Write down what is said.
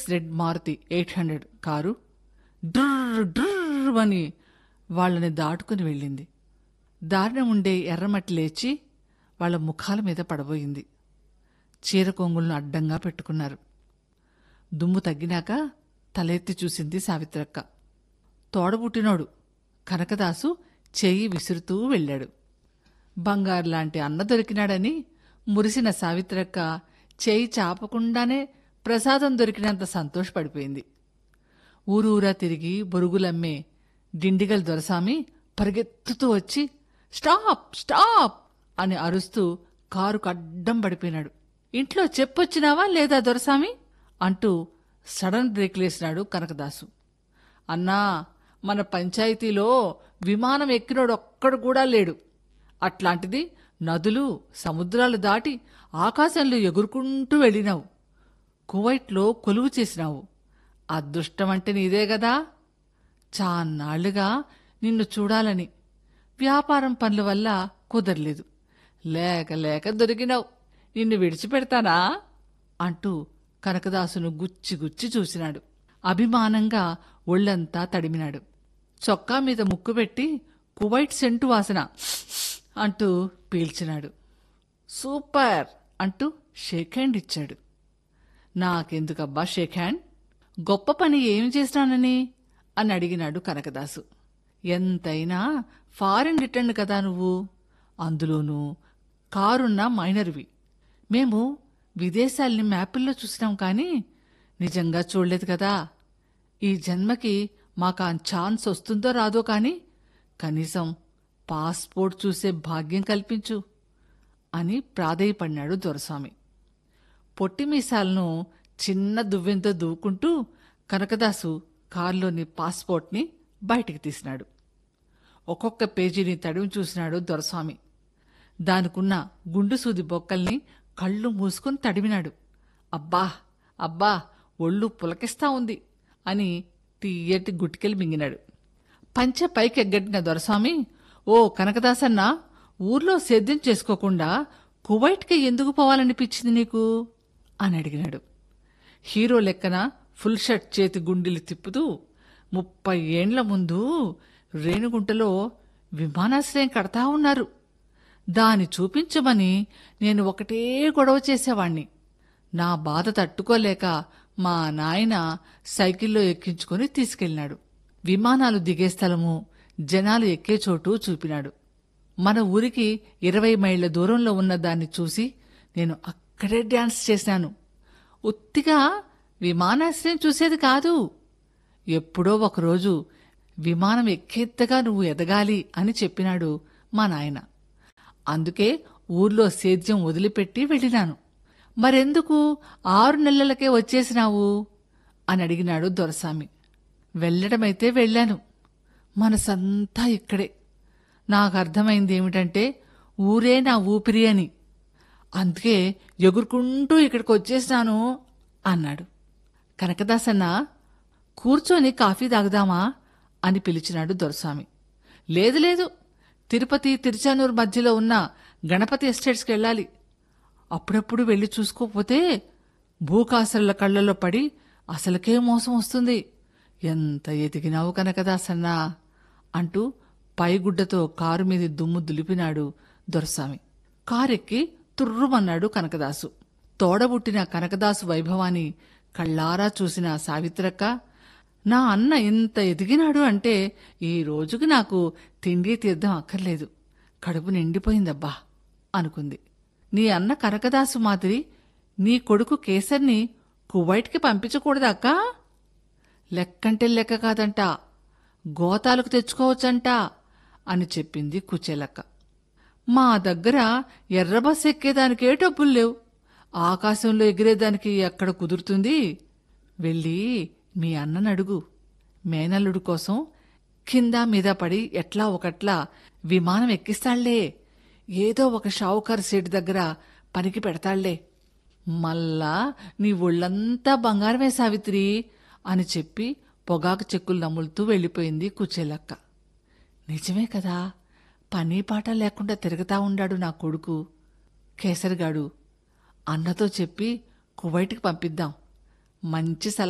టీవీఎక్స్ red Maruti eight hundred car డ్రర్ డ్రర్ అని వాళ్ళని దాటుకుని వెళ్ళింది దారిన ఉండే ఎర్రమట్టి లేచి వాళ్ళ ముఖాల మీద పడబోయింది చీర కొంగులను అడ్డంగా పెట్టుకున్నారు దుమ్ము తగ్గినాక తలెత్తి చూసింది సావిత్రక్క తోడబుట్టినోడు కనకదాసు చెయ్యి విసురుతూ వెళ్ళాడు బంగారు లాంటి అన్న దొరికినాడని మురిసిన సావిత్రక్క చేయి చాపకుండానే ప్రసాదం దొరికినంత సంతోషపడిపోయింది ఊరూరా తిరిగి బొరుగులమ్మే డిండిగల్ దొరసామి పరిగెత్తుతూ వచ్చి స్టాప్ స్టాప్ అని అరుస్తూ కారుకు అడ్డం పడిపోయినాడు ఇంట్లో చెప్పొచ్చినావా లేదా దొరసామి అంటూ సడన్ బ్రేక్లేసినాడు కనకదాసు అన్నా మన పంచాయతీలో విమానం ఎక్కినోడు ఒక్కడు కూడా లేడు అట్లాంటిది నదులు సముద్రాలు దాటి ఆకాశంలో ఎగురుకుంటూ వెళ్ళినావు కువైట్లో కొలువు చేసినావు అదృష్టం అంటే నీదే గదా చాన్నాళ్లుగా నిన్ను చూడాలని వ్యాపారం పనుల వల్ల కుదరలేదు లేక లేక దొరికినావు నిన్ను విడిచిపెడతానా అంటూ కనకదాసును గుచ్చి గుచ్చి చూసినాడు అభిమానంగా ఒళ్ళంతా తడిమినాడు చొక్కా మీద ముక్కు పెట్టి కువైట్ సెంటు వాసన అంటూ పీల్చినాడు సూపర్ అంటూ షేక్ హ్యాండ్ ఇచ్చాడు నాకెందుకబ్బా షేక్ హ్యాండ్ గొప్ప పని ఏం చేసినానని అని అడిగినాడు కనకదాసు ఎంతైనా ఫారెన్ రిటర్న్ కదా నువ్వు అందులోనూ కారున్న మైనర్వి మేము విదేశాల్ని మ్యాపుల్లో చూసినాం కానీ నిజంగా చూడలేదు కదా ఈ జన్మకి మాకు ఆ ఛాన్స్ వస్తుందో రాదో కానీ కనీసం పాస్పోర్ట్ చూసే భాగ్యం కల్పించు అని ప్రాధేయపడినాడు దొరస్వామి పొట్టి మీసాలను చిన్న దువ్వెంతో దూకుంటూ కనకదాసు కారులోని పాస్పోర్ట్ని బయటికి తీసినాడు ఒక్కొక్క పేజీని తడివి చూసినాడు దొరస్వామి దానికున్న గుండు సూది బొక్కల్ని కళ్ళు మూసుకుని తడివినాడు అబ్బా అబ్బా ఒళ్ళు పులకిస్తా ఉంది అని తీయటి గుట్కెలు మింగినాడు పంచె పైకెగ్గట్టిన దొరస్వామి ఓ కనకదాసన్న ఊర్లో సేద్యం చేసుకోకుండా కువైట్కి ఎందుకు పోవాలనిపించింది నీకు అని అడిగినాడు హీరో లెక్కన ఫుల్ షర్ట్ చేతి గుండెలు తిప్పుతూ ముప్పై ఏండ్ల ముందు రేణుగుంటలో విమానాశ్రయం కడతా ఉన్నారు దాని చూపించమని నేను ఒకటే గొడవ చేసేవాణ్ణి నా బాధ తట్టుకోలేక మా నాయన సైకిల్లో ఎక్కించుకొని తీసుకెళ్ళినాడు విమానాలు దిగే స్థలము జనాలు ఎక్కే చోటు చూపినాడు మన ఊరికి ఇరవై మైళ్ళ దూరంలో ఉన్న దాన్ని చూసి నేను అక్కడే డ్యాన్స్ చేశాను ఉత్తిగా విమానాశ్రయం చూసేది కాదు ఎప్పుడో ఒకరోజు విమానం ఎక్కేత్తగా నువ్వు ఎదగాలి అని చెప్పినాడు మా నాయన అందుకే ఊర్లో సేద్యం వదిలిపెట్టి వెళ్ళినాను మరెందుకు ఆరు నెలలకే వచ్చేసినావు అని అడిగినాడు దొరసామి వెళ్ళడమైతే వెళ్ళాను మనసంతా ఇక్కడే నాకు అర్థమైంది ఏమిటంటే ఊరే నా ఊపిరి అని అందుకే ఎగురుకుంటూ ఇక్కడికి వచ్చేసినాను అన్నాడు కనకదాసన్న కూర్చొని కాఫీ తాగుదామా అని పిలిచినాడు దొరస్వామి లేదు లేదు తిరుపతి తిరుచానూరు మధ్యలో ఉన్న గణపతి ఎస్టేట్స్కి వెళ్ళాలి అప్పుడప్పుడు వెళ్ళి చూసుకోపోతే భూకాసరుల కళ్ళల్లో పడి అసలుకే మోసం వస్తుంది ఎంత ఎదిగినావు కనకదాసన్నా అంటూ పైగుడ్డతో కారు మీద దుమ్ము దులిపినాడు దొరస్వామి కారెక్కి తుర్రుమన్నాడు కనకదాసు తోడబుట్టిన కనకదాసు వైభవాన్ని కళ్ళారా చూసిన సావిత్రక్క నా అన్న ఇంత ఎదిగినాడు అంటే ఈ రోజుకి నాకు తిండి తీర్థం అక్కర్లేదు కడుపు నిండిపోయిందబ్బా అనుకుంది నీ అన్న కనకదాసు మాదిరి నీ కొడుకు కేసర్ని కువైట్కి పంపించకూడదక్క లెక్కంటే లెక్క కాదంట గోతాలకు తెచ్చుకోవచ్చంట అని చెప్పింది కుచేలక్క మా దగ్గర ఎర్ర బస్ ఎక్కేదానికే డబ్బులు లేవు ఆకాశంలో ఎగిరేదానికి ఎక్కడ కుదురుతుంది వెళ్ళి మీ అన్నను అడుగు మేనల్లుడు కోసం కింద మీద పడి ఎట్లా ఒకట్లా విమానం ఎక్కిస్తాళ్లే ఏదో ఒక షావుకారు సీటు దగ్గర పనికి పెడతాళ్లే మళ్ళా నీ ఒళ్ళంతా బంగారమే సావిత్రి అని చెప్పి పొగాకు చెక్కులు నములుతూ వెళ్ళిపోయింది కుచేలక్క నిజమే కదా పని పాట లేకుండా తిరుగుతా ఉండాడు నా కొడుకు కేసరిగాడు అన్నతో చెప్పి కువైట్కి పంపిద్దాం మంచి సలహా